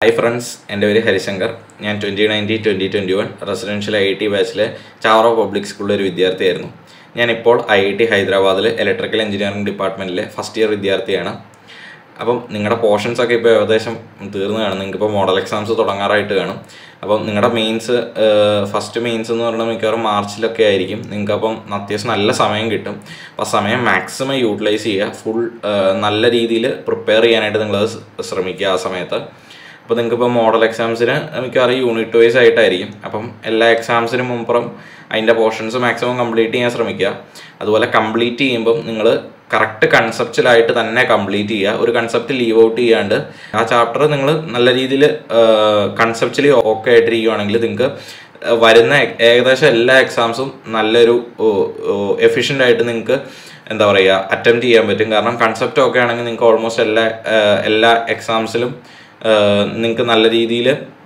hi friends എൻ്റെ പേര് ഹരിശങ്കർ ഞാൻ twenty ninety twenty twenty one residential I T ബാച്ചിലെ ചാവറ പബ്ലിക് സ്കൂളിലെ ഒരു വിദ്യാർത്ഥിയായിരുന്നു ഞാനിപ്പോൾ ഐ ഐ ടി ഹൈദരാബാദിൽ ഇലക്ട്രിക്കൽ എഞ്ചിനീയറിംഗ് ഡിപ്പാർട്ട്മെൻറ്റിലെ ഫസ്റ്റ് ഇയർ വിദ്യാർത്ഥിയാണ് അപ്പം നിങ്ങളുടെ പോർഷൻസ് ഒക്കെ ഇപ്പോൾ ഏകദേശം തീർന്നു കാണും നിങ്ങൾക്ക് ഇപ്പോൾ മോഡൽ എക്സാംസ് തുടങ്ങാറായിട്ട് കാണും അപ്പം നിങ്ങളുടെ മെയിൻസ് ഫസ്റ്റ് മെയിൻസ് എന്ന് പറഞ്ഞാൽ മിക്കവാറും മാർച്ചിലൊക്കെ ആയിരിക്കും നിങ്ങൾക്ക് അപ്പം അത്യാവശ്യം നല്ല സമയം കിട്ടും അപ്പോൾ ആ സമയം മാക്സിമം യൂട്ടിലൈസ് ചെയ്യുക ഫുൾ നല്ല രീതിയിൽ പ്രിപ്പയർ ചെയ്യാനായിട്ട് നിങ്ങളത് ശ്രമിക്കുക ആ സമയത്ത് അപ്പോൾ നിങ്ങൾക്ക് ഇപ്പോൾ മോഡൽ എക്സാംസിന് മിക്കവാറും യൂണിറ്റ് വൈസ് ആയിട്ടായിരിക്കും അപ്പം എല്ലാ എക്സാംസിനും മുമ്പുറം അതിൻ്റെ പോർഷൻസ് മാക്സിമം കംപ്ലീറ്റ് ചെയ്യാൻ ശ്രമിക്കുക അതുപോലെ കംപ്ലീറ്റ് ചെയ്യുമ്പം നിങ്ങൾ കറക്റ്റ് കൺസെപ്റ്റിലായിട്ട് തന്നെ കംപ്ലീറ്റ് ചെയ്യുക ഒരു കൺസെപ്റ്റ് ലീവ് ഔട്ട് ചെയ്യാണ്ട് ആ ചാപ്റ്റർ നിങ്ങൾ നല്ല രീതിയിൽ കൺസെപ്റ്റ്ലി ഓക്കെ ആയിട്ടിരിക്കുകയാണെങ്കിൽ നിങ്ങൾക്ക് വരുന്ന ഏ- ഏകദേശം എല്ലാ എക്സാംസും നല്ലൊരു എഫിഷ്യൻ്റ് ആയിട്ട് നിങ്ങൾക്ക് എന്താ പറയുക അറ്റംപ്റ്റ് ചെയ്യാൻ പറ്റും കാരണം കൺസെപ്റ്റ് ഒക്കെ ആണെങ്കിൽ നിങ്ങൾക്ക് ഓൾമോസ്റ്റ് എല്ലാ ഏഹ് എല്ലാ എക്സാംസിലും നിങ്ങൾക്ക് നല്ല രീതിയിൽ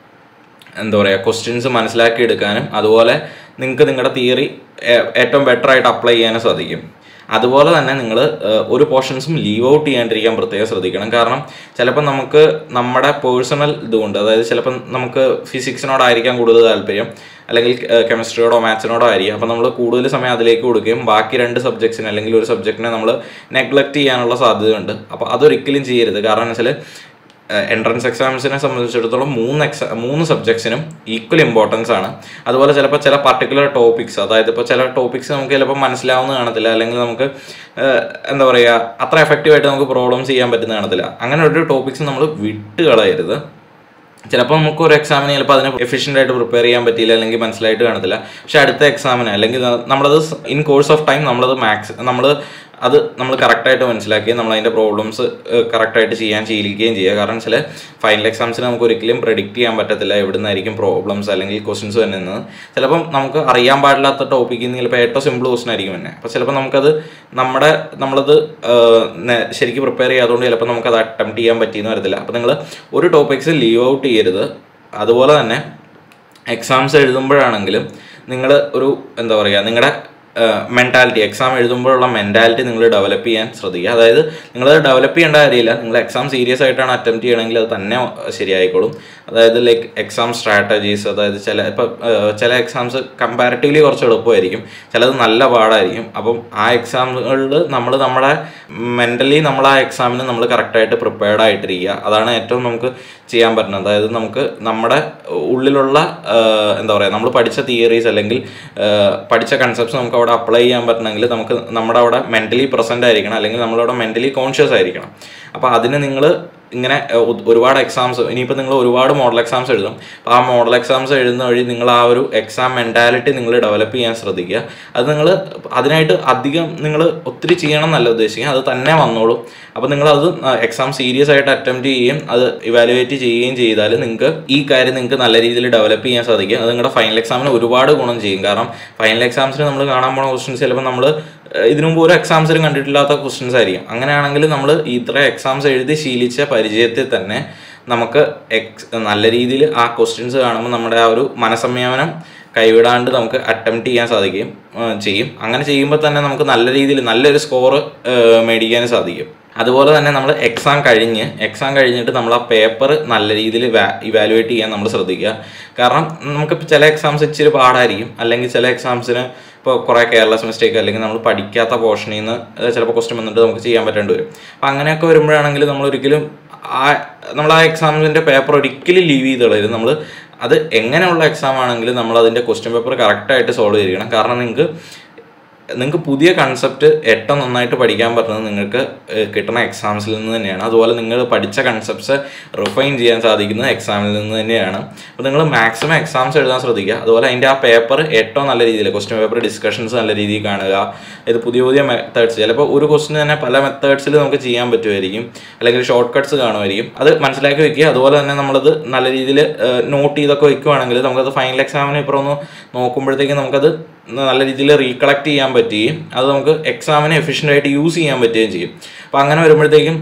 എന്താ പറയുക ക്വസ്റ്റ്യൻസ് മനസ്സിലാക്കി എടുക്കാനും അതുപോലെ നിങ്ങൾക്ക് നിങ്ങളുടെ തിയറി ഏറ്റവും ബെറ്റർ ആയിട്ട് അപ്ലൈ ചെയ്യാനും സാധിക്കും അതുപോലെ തന്നെ നിങ്ങൾ ഒരു പോർഷൻസും ലീവ് ഔട്ട് ചെയ്യാണ്ടിരിക്കാൻ പ്രത്യേകം ശ്രദ്ധിക്കണം കാരണം ചിലപ്പോൾ നമുക്ക് നമ്മുടെ പേഴ്സണൽ ഇതുകൊണ്ട് അതായത് ചിലപ്പോൾ നമുക്ക് ഫിസിക്സിനോടായിരിക്കാം കൂടുതൽ താല്പര്യം അല്ലെങ്കിൽ കെമിസ്ട്രിയോടോ മാത്സിനോടോ ആയിരിക്കും അപ്പോൾ നമ്മൾ കൂടുതൽ സമയം അതിലേക്ക് കൊടുക്കുകയും ബാക്കി രണ്ട് സബ്ജക്ട്സിന് അല്ലെങ്കിൽ ഒരു സബ്ജക്റ്റിനെ നമ്മൾ നെഗ്ലക്റ്റ് ചെയ്യാനുള്ള സാധ്യതയുണ്ട് അപ്പോൾ അതൊരിക്കലും ചെയ്യരുത് കാരണം എന്ന് വെച്ചാൽ എൻട്രൻസ് എക്സാംസിനെ സംബന്ധിച്ചിടത്തോളം മൂന്ന് എക്സാ മൂന്ന് സബ്ജക്ട്സിനും ഈക്വൽ ഇമ്പോർട്ടൻസ് ആണ് അതുപോലെ ചിലപ്പോൾ ചില പർട്ടിക്കുലർ ടോപ്പിക്സ് അതായത് ഇപ്പോൾ ചില ടോപ്പിക്സ് നമുക്ക് ചിലപ്പോൾ മനസ്സിലാവുന്ന കാണത്തില്ല അല്ലെങ്കിൽ നമുക്ക് ഏഹ്, എന്താ പറയുക അത്ര എഫക്റ്റീവായിട്ട് നമുക്ക് പ്രോബ്ലംസ് ചെയ്യാൻ പറ്റുന്ന കാണത്തില്ല അങ്ങനെ ഒരു ടോപ്പിക്സ് നമ്മൾ വിട്ട് കളയരുത് ചിലപ്പോൾ നമുക്ക് ഒരു എക്സാമിന് ചിലപ്പോൾ അതിന് എഫിഷ്യൻ്റ് ആയിട്ട് പ്രിപ്പയർ ചെയ്യാൻ പറ്റിയില്ല അല്ലെങ്കിൽ മനസ്സിലായിട്ട് കാണത്തില്ല പക്ഷെ അടുത്ത എക്സാമിന് അല്ലെങ്കിൽ ന- നമ്മളത് ഇൻ കോഴ്സ് ഓഫ് ടൈം നമ്മളത് മാക്സ് നമ്മൾ അത് നമ്മൾ കറക്റ്റായിട്ട് മനസ്സിലാക്കി നമ്മൾ അതിൻ്റെ പ്രോബ്ലംസ് കറക്റ്റായിട്ട് ചെയ്യാൻ ശീലിക്കുകയും ചെയ്യുക കാരണം ചില ഫൈനൽ എക്സാംസിന് നമുക്ക് ഒരിക്കലും പ്രെഡിക്റ്റ് ചെയ്യാൻ പറ്റത്തില്ല എവിടെ നിന്നായിരിക്കും പ്രോബ്ലംസ് അല്ലെങ്കിൽ ക്വസ്റ്റ്യൻസ് വരുന്നത് ചിലപ്പം നമുക്ക് അറിയാൻ പാടില്ലാത്ത ടോപ്പിക്കിൽ നിന്ന് ചിലപ്പോൾ ഏറ്റവും സിമ്പിൾ ക്വസ്റ്റൻ ആയിരിക്കും തന്നെ അപ്പോൾ ചിലപ്പോൾ നമുക്കത് നമ്മുടെ നമ്മളത് ഏഹ്, നെ- ശരിക്കും പ്രിപ്പയർ ചെയ്യാത്തതുകൊണ്ട് ചിലപ്പോൾ നമുക്കത് അറ്റംപ്റ്റ് ചെയ്യാൻ പറ്റിയെന്ന് വരത്തില്ല അപ്പോൾ നിങ്ങൾ ഒരു ടോപ്പിക്സ് ലീവ് ഔട്ട് ചെയ്യരുത് അതുപോലെ തന്നെ എക്സാംസ് എഴുതുമ്പോഴാണെങ്കിലും നിങ്ങൾ ഒരു എന്താ പറയുക നിങ്ങളുടെ മെൻറ്റാലിറ്റി എക്സാം എഴുതുമ്പോഴുള്ള മെൻറ്റാലിറ്റി നിങ്ങൾ ഡെവലപ്പ് ചെയ്യാൻ ശ്രദ്ധിക്കുക അതായത് നിങ്ങൾ ഡെവലപ്പ് ചെയ്യേണ്ട കാര്യമില്ല നിങ്ങൾ എക്സാം സീരിയസ് ആയിട്ടാണ് അറ്റംപ്റ്റ് ചെയ്യണമെങ്കിൽ അത് തന്നെ ശരിയായിക്കോളും അതായത് ലൈക്ക് എക്സാം സ്ട്രാറ്റജീസ് അതായത് ചില ഇപ്പം ചില എക്സാംസ് കമ്പാരിറ്റീവ്ലി കുറച്ച് എളുപ്പമായിരിക്കും ചിലത് നല്ല പാടായിരിക്കും അപ്പം ആ എക്സാമുകളിൽ നമ്മൾ നമ്മുടെ മെൻ്റലി നമ്മൾ ആ എക്സാമിന് നമ്മൾ കറക്റ്റായിട്ട് പ്രിപ്പയർഡ് ആയിട്ടിരിക്കുക അതാണ് ഏറ്റവും നമുക്ക് ചെയ്യാൻ പറ്റുന്നത് അതായത് നമുക്ക് നമ്മുടെ ഉള്ളിലുള്ള ആ, എന്താ പറയുക നമ്മൾ പഠിച്ച തിയറീസ് അല്ലെങ്കിൽ ആ, പഠിച്ച കൺസെപ്റ്റ്സ് നമുക്ക് അവിടെ അപ്ലൈ ചെയ്യാൻ പറ്റണമെങ്കിൽ നമുക്ക് നമ്മുടെ അവിടെ മെൻ്റലി പ്രസൻ്റ് ആയിരിക്കണം അല്ലെങ്കിൽ നമ്മളവിടെ മെൻ്റലി കോൺഷ്യസ് ആയിരിക്കണം അപ്പോൾ അതിന് നിങ്ങൾ ഇങ്ങനെ ഏഹ്, ഒ- ഒരുപാട് എക്സാംസ് ഇനിയിപ്പോൾ നിങ്ങൾ ഒരുപാട് മോഡൽ എക്സാംസ് എഴുതും അപ്പോൾ ആ മോഡൽ എക്സാംസ് എഴുതുന്ന വഴി നിങ്ങൾ ആ ഒരു എക്സാം മെൻറ്റാലിറ്റി നിങ്ങൾ ഡെവലപ്പ് ചെയ്യാൻ ശ്രദ്ധിക്കുക അത് നിങ്ങൾ അതിനായിട്ട് അധികം നിങ്ങൾ ഒത്തിരി ചെയ്യണം എന്നല്ല ഉദ്ദേശിക്കുക അത് തന്നെ വന്നോളൂ അപ്പോൾ നിങ്ങൾ അത് എക്സാം സീരിയസ് ആയിട്ട് അറ്റംപ്റ്റ് ചെയ്യുകയും അത് ഇവാലുവേറ്റ് ചെയ്യുകയും ചെയ്താൽ നിങ്ങൾക്ക് ഈ കാര്യം നിങ്ങൾക്ക് നല്ല രീതിയിൽ ഡെവലപ്പ് ചെയ്യാൻ സാധിക്കും അത് നിങ്ങളുടെ ഫൈനൽ എക്സാമിന് ഒരുപാട് ഗുണം ചെയ്യും കാരണം ഫൈനൽ എക്സാംസിന് നമ്മൾ കാണാൻ പോണ ക്വസ്റ്റ്യൻസ് ചിലപ്പോൾ നമ്മൾ ഇതിനു മുമ്പ് ഒരു എക്സാംസിലും കണ്ടിട്ടില്ലാത്ത ക്വസ്റ്റ്യൻസ് ആയിരിക്കും അങ്ങനെയാണെങ്കിൽ നമ്മൾ ഇത്ര എക്സാംസ് എഴുതി ശീലിച്ച പരിചയത്തിൽ തന്നെ നമുക്ക് എക്സ് നല്ല രീതിയിൽ ആ ക്വസ്റ്റ്യൻസ് കാണുമ്പോൾ നമ്മുടെ ആ ഒരു മനസംയമനം കൈവിടാണ്ട് നമുക്ക് അറ്റംപ്റ്റ് ചെയ്യാൻ സാധിക്കും ആ, ചെയ്യും അങ്ങനെ ചെയ്യുമ്പോൾ തന്നെ നമുക്ക് നല്ല രീതിയിൽ നല്ലൊരു സ്കോർ മേടിക്കാനും സാധിക്കും അതുപോലെ തന്നെ നമ്മൾ എക്സാം കഴിഞ്ഞ് എക്സാം കഴിഞ്ഞിട്ട് നമ്മൾ ആ പേപ്പർ നല്ല രീതിയിൽ ഇവാലുവേറ്റ് ചെയ്യാൻ നമ്മൾ ശ്രദ്ധിക്കുക കാരണം നമുക്കിപ്പോൾ ചില എക്സാംസ് ഇച്ചിരി പാടായിരിക്കും അല്ലെങ്കിൽ ചില എക്സാംസിന് ഇപ്പോൾ കുറേ കെയർലെസ് മിസ്റ്റേക്ക് അല്ലെങ്കിൽ നമ്മൾ പഠിക്കാത്ത പോർഷനിൽ നിന്ന് ചിലപ്പോൾ ക്വസ്റ്റ്യൻ വന്നിട്ട് നമുക്ക് ചെയ്യാൻ പറ്റേണ്ടി വരും അപ്പോൾ അങ്ങനെയൊക്കെ വരുമ്പോഴാണെങ്കിൽ നമ്മൾ ഒരിക്കലും ആ നമ്മൾ ആ എക്സാമിൻ്റെ പേപ്പർ ഒരിക്കലും ലീവ് ചെയ്ത് കളയരുത് നമ്മൾ അത് എങ്ങനെയുള്ള എക്സാം ആണെങ്കിലും നമ്മൾ അതിൻ്റെ ക്വസ്റ്റ്യൻ പേപ്പർ കറക്റ്റായിട്ട് സോൾവ് ചെയ്തിരിക്കണം കാരണം നിങ്ങൾക്ക് നിങ്ങൾക്ക് പുതിയ കൺസെപ്റ്റ് ഏറ്റവും നന്നായിട്ട് പഠിക്കാൻ പറ്റുന്നത് നിങ്ങൾക്ക് ഏഹ്, കിട്ടുന്ന എക്സാംസിൽ നിന്ന് തന്നെയാണ് അതുപോലെ നിങ്ങൾ പഠിച്ച കൺസെപ്റ്റ്സ് റിഫൈൻ ചെയ്യാൻ സാധിക്കുന്നത് എക്സാമിൽ നിന്ന് തന്നെയാണ് അപ്പോൾ നിങ്ങൾ മാക്സിമം എക്സാംസ് എഴുതാൻ ശ്രദ്ധിക്കുക അതുപോലെ അതിൻ്റെ ആ പേപ്പർ ഏറ്റവും നല്ല രീതിയിൽ ക്വസ്റ്റ്യൻ പേപ്പർ ഡിസ്കഷൻസ് നല്ല രീതിയിൽ കാണുക ഇത് പുതിയ പുതിയ മെത്തേഡ്സ് ചിലപ്പോൾ ഒരു ക്വസ്റ്റിന് തന്നെ പല മെത്തേഡ്സിൽ നമുക്ക് ചെയ്യാൻ പറ്റുമായിരിക്കും അല്ലെങ്കിൽ ഷോർട്ട് കട്ട്സ് കാണുമായിരിക്കും അത് മനസ്സിലാക്കി വെക്കുക അതുപോലെ തന്നെ നമ്മളത് നല്ല രീതിയിൽ നോട്ട് ചെയ്തൊക്കെ വെക്കുവാണെങ്കിൽ നമുക്കത് ഫൈനൽ എക്സാമിന് ഇപ്പോൾ ഒന്ന് നോക്കുമ്പോഴത്തേക്കും നമുക്കത് നല്ല രീതിയിൽ റീകളക്ട് ചെയ്യാൻ പറ്റുകയും അത് നമുക്ക് എക്സാമിന് എഫിഷ്യൻ്റ് ആയിട്ട് യൂസ് ചെയ്യാൻ പറ്റുകയും ചെയ്യും അപ്പോൾ അങ്ങനെ വരുമ്പോഴത്തേക്കും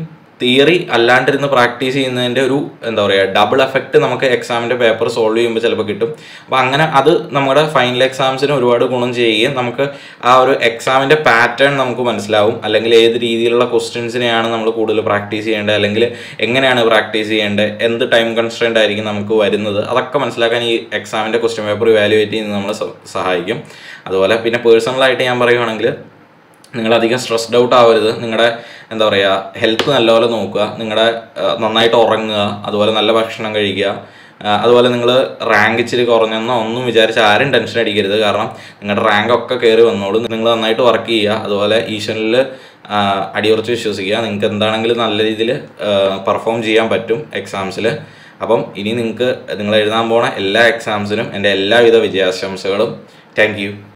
തിയറി അല്ലാണ്ടിരുന്ന് പ്രാക്ടീസ് ചെയ്യുന്നതിൻ്റെ ഒരു എന്താ പറയുക ഡബിൾ എഫക്റ്റ് നമുക്ക് എക്സാമിൻ്റെ പേപ്പർ സോൾവ് ചെയ്യുമ്പോൾ ചിലപ്പോൾ കിട്ടും അപ്പോൾ അങ്ങനെ അത് നമ്മുടെ ഫൈനൽ എക്സാംസിന് ഒരുപാട് ഗുണം ചെയ്യുകയും നമുക്ക് ആ ഒരു എക്സാമിൻ്റെ പാറ്റേൺ നമുക്ക് മനസ്സിലാവും അല്ലെങ്കിൽ ഏത് രീതിയിലുള്ള ക്വസ്റ്റ്യൻസിനെയാണ് നമ്മൾ കൂടുതൽ പ്രാക്ടീസ് ചെയ്യേണ്ടത് അല്ലെങ്കിൽ എങ്ങനെയാണ് പ്രാക്ടീസ് ചെയ്യേണ്ടത് എന്ത് ടൈം കൺസ്ട്രെൻ്റ് ആയിരിക്കും നമുക്ക് വരുന്നത് അതൊക്കെ മനസ്സിലാക്കാൻ ഈ എക്സാമിൻ്റെ ക്വസ്റ്റ്യൻ പേപ്പർ ഇവാലുവേറ്റ് ചെയ്യുന്നത് നമ്മളെ സ- സഹായിക്കും അതുപോലെ പിന്നെ പേഴ്സണലായിട്ട് ഞാൻ പറയുവാണെങ്കിൽ നിങ്ങൾ അധികം സ്ട്രെസ്ഡ് ഔട്ട് ആവരുത് നിങ്ങളുടെ എന്താ പറയുക ഹെൽത്ത് നല്ലപോലെ നോക്കുക നിങ്ങളുടെ നന്നായിട്ട് ഉറങ്ങുക അതുപോലെ നല്ല ഭക്ഷണം കഴിക്കുക ആ, അതുപോലെ നിങ്ങൾ റാങ്ക് ഇച്ചിരി കുറഞ്ഞെന്നോ ഒന്നും വിചാരിച്ച് ആരും ടെൻഷൻ അടിക്കരുത് കാരണം നിങ്ങളുടെ റാങ്ക് ഒക്കെ കയറി വന്നോളും നിങ്ങൾ നന്നായിട്ട് വർക്ക് ചെയ്യുക അതുപോലെ ഈശ്വരനിൽ അടിയുറച്ച് വിശ്വസിക്കുക നിങ്ങൾക്ക് എന്താണെങ്കിലും നല്ല രീതിയിൽ പെർഫോം ചെയ്യാൻ പറ്റും എക്സാംസിൽ അപ്പം ഇനി നിങ്ങൾക്ക് നിങ്ങൾ എഴുതാൻ പോണ എല്ലാ എക്സാംസിനും എൻ്റെ എല്ലാവിധ വിജയാശംസകളും താങ്ക് യു